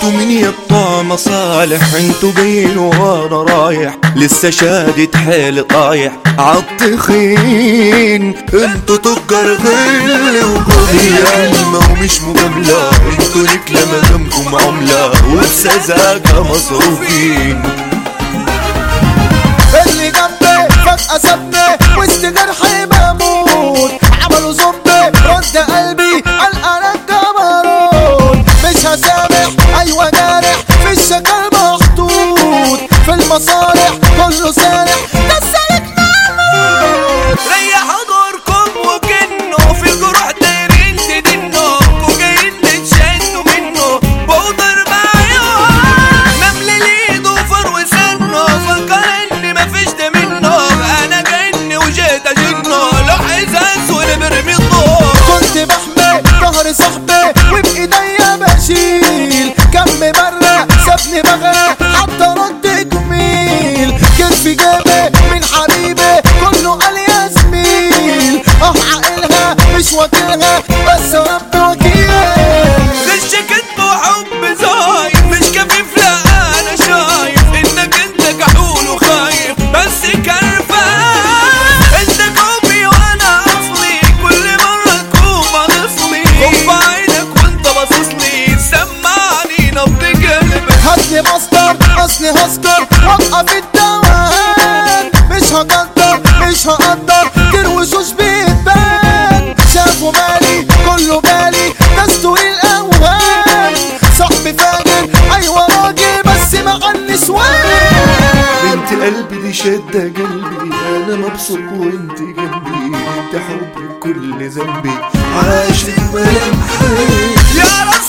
انتوا مين يا بتوع مصالح انتوا جايين وانا رايح لسه شادد حيلي طايح عالطخين انتوا تجار غل وقضية قلمة ومش مجاملة انتوا ليك لما جنبكم عملة وبسذاجة مصروفين اللي جنبي فجأة سابني وسط جرحي بموت عملوا زومبي رد قلبي قال انا الجبروت مش هسامح ايوه جارح في الشكل محطوط في المصالح كله سارح ده السالك نموت ريحوا دوركم وكنوا في الجروح دايرين تدنوا وجايين تتشنوا منه بودر بعيون نمل اليد وفر وسنه فكر ان مفيش ده منه انا جن وجيت اجنه له حزاز ونبرمي الضوء كنت بحمي ظهر صاحبي وبايديا بشيل كم مرة سابني بغرق حتى رد جميل كان في جيبي من حبيبي كله قال يا زميل اه عقلها مش واكلها بس رب وكيل غش كدب وحب زايد مش كفيف لا انا شايف انك انت كحول وخايف بس كرفان انت كوبي وانا اصلي كل مرة تكون اغصلي خف عينك وانت باصصلي سمعني نبض قلبك هاتلي مصدر اصلي هسكر وقف الدوام مش هقدر مش هقدر تروشوش بيتبان شافوا مالي كله بالي دستور الاوهام صاحبي فاجر ايوه راجل بس مع النسوان بنت قلبي دي شدة قلبي انا مبسوط وانت جنبي انت حبي كل ذنبي عاشق ملامحي يا راس